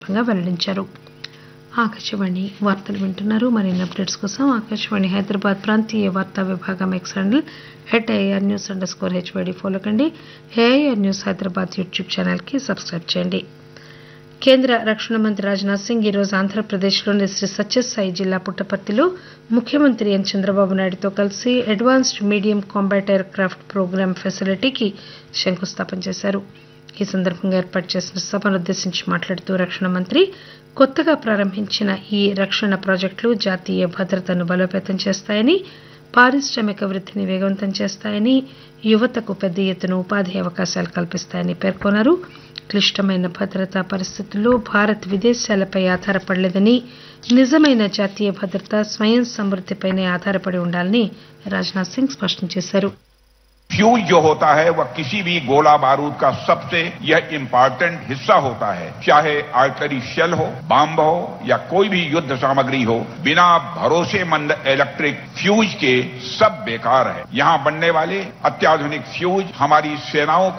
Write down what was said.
సందర్భంగా వెల్లడించారు ఆకాశవాణి వార్తలు వింటున్నారు మరిన్ని అప్డేట్స్ కోసం ఆకాశవాణి హైదరాబాద్ ప్రాంతీయ వార్తా విభాగం X handle at AR news underscore HYD follow కండి ఏఐఆర్ న్యూస్ హైదరాబాద్ యూట్యూబ్ ఛానల్కి సబ్స్క్రైబ్ చేయండి కేంద్ర రక్షణ మంత్రి రాజ్నాథ్ సింగ్ ఈరోజు ఆంధ్రప్రదేశ్లోని శ్రీ సత్యసాయి జిల్లా పుట్టపర్తిలో ముఖ్యమంత్రి ఎన్ చంద్రబాబు నాయుడుతో కలిసి advanced medium combat aircraft programme ఫెసిలిటీకి శంకుస్థాపన చేశారు ఈ సందర్భంగా ఏర్పాటు చేసిన సభను ఉద్దేశించి మాట్లాడుతూ రక్షణ మంత్రి కొత్తగా ప్రారంభించిన ఈ రక్షణ ప్రాజెక్టులు జాతీయ భద్రతను బలోపేతం చేస్తాయని పారిశ్రామిక వృద్ధిని వేగవంతం చేస్తాయని యువతకు పెద్ద ఎత్తున ఉపాధి అవకాశాలు కల్పిస్తాయని పేర్కొన్నారు క్లిష్టమైన భద్రతా పరిస్థితుల్లో భారత్ విదేశాలపై ఆధారపడలేదని నిజమైన జాతీయ భద్రత స్వయం సమృద్దిపైనే ఆధారపడి ఉండాలని రాజ్నాథ్ సింగ్ స్పష్టం చేశారు फ्यूज जो होता है वह किसी भी गोला बारूद का सबसे यह इम्पोर्टेंट हिस्सा होता है चाहे आर्टरी शेल हो बम हो या कोई भी युद्ध सामग्री हो बिना भरोसेमंद इलेक्ट्रिक फ्यूज के सब बेकार है यहाँ बनने वाले अत्याधुनिक फ्यूज हमारी सेनाओं